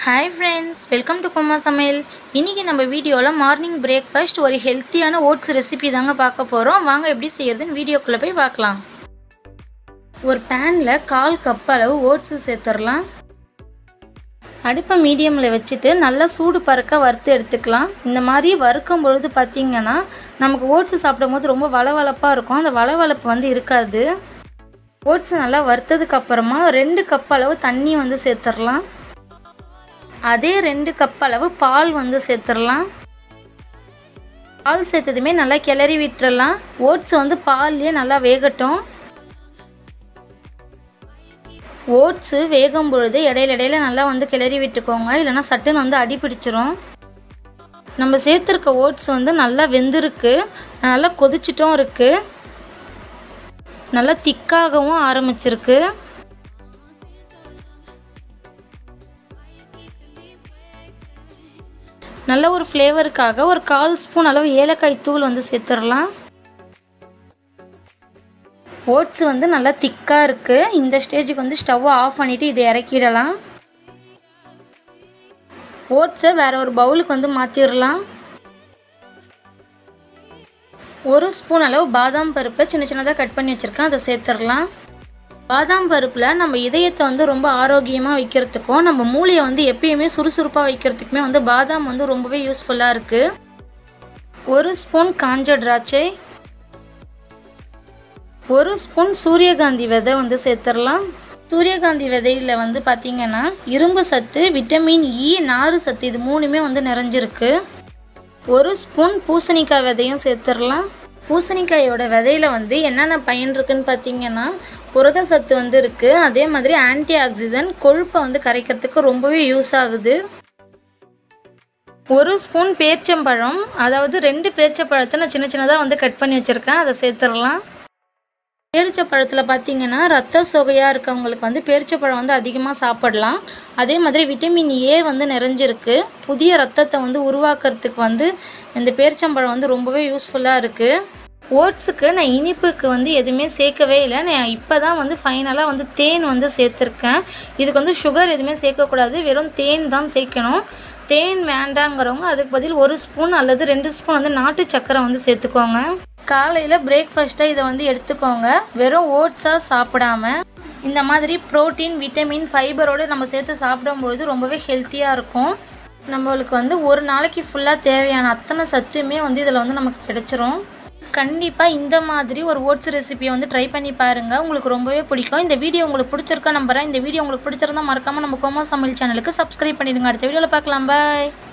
hi friends welcome to Kuma Samayal இன்றைக்கி நம்ம வீடியோவில் மார்னிங் பிரேக்ஃபாஸ்ட் ஒரு ஹெல்த்தியான ஓட்ஸ் ரெசிபி தாங்க பார்க்க போகிறோம் வாங்க எப்படி செய்யறதுன்னு வீடியோக்குள்ளே போய் பார்க்கலாம் ஒரு பேனில் கால் கப் அளவு ஓட்ஸு சேர்த்துடலாம் அடுப்பை மீடியமில் வச்சுட்டு நல்லா சூடு பறக்க வறுத்து எடுத்துக்கலாம் இந்த மாதிரி வறுக்கும் பொழுது பார்த்திங்கன்னா நமக்கு ஓட்ஸு சாப்பிடும் போது ரொம்ப வளவளப்பாக இருக்கும் அந்த வளவளப்பு வந்து இருக்காது ஓட்ஸ் நல்லா வறுத்ததுக்கு அப்புறமா ரெண்டு கப் அளவு தண்ணி வந்து சேர்த்துடலாம் அதே ரெண்டு கப் அளவு பால் வந்து சேர்த்துடலாம் பால் சேர்த்ததுமே நல்லா கிளறி விட்டுறலாம் ஓட்ஸ் வந்து பால்லையே நல்லா வேகட்டும் ஓட்ஸு வேகும் பொழுது இடையில இடையில நல்லா வந்து கிளறி விட்டுக்கோங்க இல்லைனா சட்டுன்னு வந்து அடி பிடிச்சிரும் நம்ம சேர்த்துருக்க ஓட்ஸ் வந்து நல்லா வெந்திருக்கு நல்லா கொதிச்சிட்டும் இருக்குது நல்லா திக்காகவும் ஆரம்பிச்சிருக்கு நல்ல ஒரு ஃப்ளேவருக்காக ஒரு கால் ஸ்பூன் அளவு ஏலக்காய் தூள் வந்து சேர்த்துடலாம் ஓட்ஸ் வந்து நல்லா திக்காக இருக்குது இந்த ஸ்டேஜுக்கு வந்து ஸ்டவ்வை ஆஃப் பண்ணிவிட்டு இதை இறக்கிடலாம் ஓட்ஸை வேறு ஒரு பவுலுக்கு வந்து மாற்றிடலாம் ஒரு ஸ்பூன் அளவு பாதாம் பருப்பை சின்ன சின்னதாக கட் பண்ணி வச்சுருக்கேன் அதை சேர்த்துடலாம் பாதாம் பருப்பில் நம்ம இதயத்தை வந்து ரொம்ப ஆரோக்கியமாக வைக்கிறதுக்கும் நம்ம மூளையை வந்து எப்பயுமே சுறுசுறுப்பாக வைக்கிறதுக்குமே வந்து பாதாம் வந்து ரொம்பவே யூஸ்ஃபுல்லாக இருக்குது ஒரு ஸ்பூன் காஞ்ச திராட்சை ஒரு ஸ்பூன் சூரியகாந்தி விதை வந்து சேர்த்துடலாம் சூரியகாந்தி விதையில் வந்து பார்த்திங்கன்னா இரும்பு சத்து விட்டமின் இ நாறு சத்து இது மூணுமே வந்து நிறைஞ்சிருக்கு ஒரு ஸ்பூன் பூசணிக்காய் விதையும் சேர்த்துடலாம் பூசணிக்காயோட விதையில வந்து என்னென்ன பயன் இருக்குன்னு பார்த்தீங்கன்னா புரத சத்து வந்து இருக்குது அதே மாதிரி ஆன்டி ஆக்சிஜன் கொழுப்பை வந்து கரைக்கிறதுக்கு ரொம்பவே யூஸ் ஆகுது ஒரு ஸ்பூன் பேர்ச்சம்பழம் அதாவது ரெண்டு பேர்ச்சம்பழத்தை நான் சின்ன சின்னதாக வந்து கட் பண்ணி வச்சுருக்கேன் அதை சேர்த்துடலாம் பேரிச்சப்பழத்தில் பார்த்தீங்கன்னா ரத்த சொகையாக இருக்கவங்களுக்கு வந்து பேரிச்சப்பழம் வந்து அதிகமாக சாப்பிடலாம் அதே மாதிரி விட்டமின் ஏ வந்து நிறைஞ்சிருக்கு புதிய ரத்தத்தை வந்து உருவாக்குறதுக்கு வந்து இந்த பேரிச்சம்பழம் வந்து ரொம்பவே யூஸ்ஃபுல்லாக இருக்குது ஓட்ஸுக்கு நான் இனிப்புக்கு வந்து எதுவுமே சேர்க்கவே இல்லை நான் இப்போ தான் வந்து ஃபைனலாக வந்து தேன் வந்து சேர்த்துருக்கேன் இதுக்கு வந்து சுகர் எதுவுமே சேர்க்கக்கூடாது வெறும் தேன் தான் சேர்க்கணும் தேன் வேண்டாங்கிறவங்க அதுக்கு பதில் ஒரு ஸ்பூன் அல்லது ரெண்டு ஸ்பூன் வந்து நாட்டு சக்கரை வந்து சேர்த்துக்கோங்க காலையில் பிரேக்ஃபாஸ்ட்டாக இதை வந்து எடுத்துக்கோங்க வெறும் ஓட்ஸாக சாப்பிடாம இந்த மாதிரி ப்ரோட்டீன் விட்டமின் ஃபைபரோடு நம்ம சேர்த்து சாப்பிடும்பொழுது ரொம்பவே ஹெல்த்தியாக இருக்கும் நம்மளுக்கு வந்து ஒரு நாளைக்கு ஃபுல்லாக தேவையான அத்தனை சத்துமே வந்து இதில் வந்து நமக்கு கிடச்சிரும் கண்டிப்பாக இந்த மாதிரி ஒரு ஓட்ஸ் ரெசிபியை வந்து ட்ரை பண்ணி பாருங்கள் உங்களுக்கு ரொம்பவே பிடிக்கும் இந்த வீடியோ உங்களுக்கு பிடிச்சிருக்கா நம்புறேன் இந்த வீடியோ உங்களுக்கு பிடிச்சிருந்தா மறக்காமல் நம்ம கோமா சமையல் சேனலுக்கு சப்ஸ்கிரைப் பண்ணிடுங்க அடுத்த வீடியோவில் பார்க்கலாம் பாய்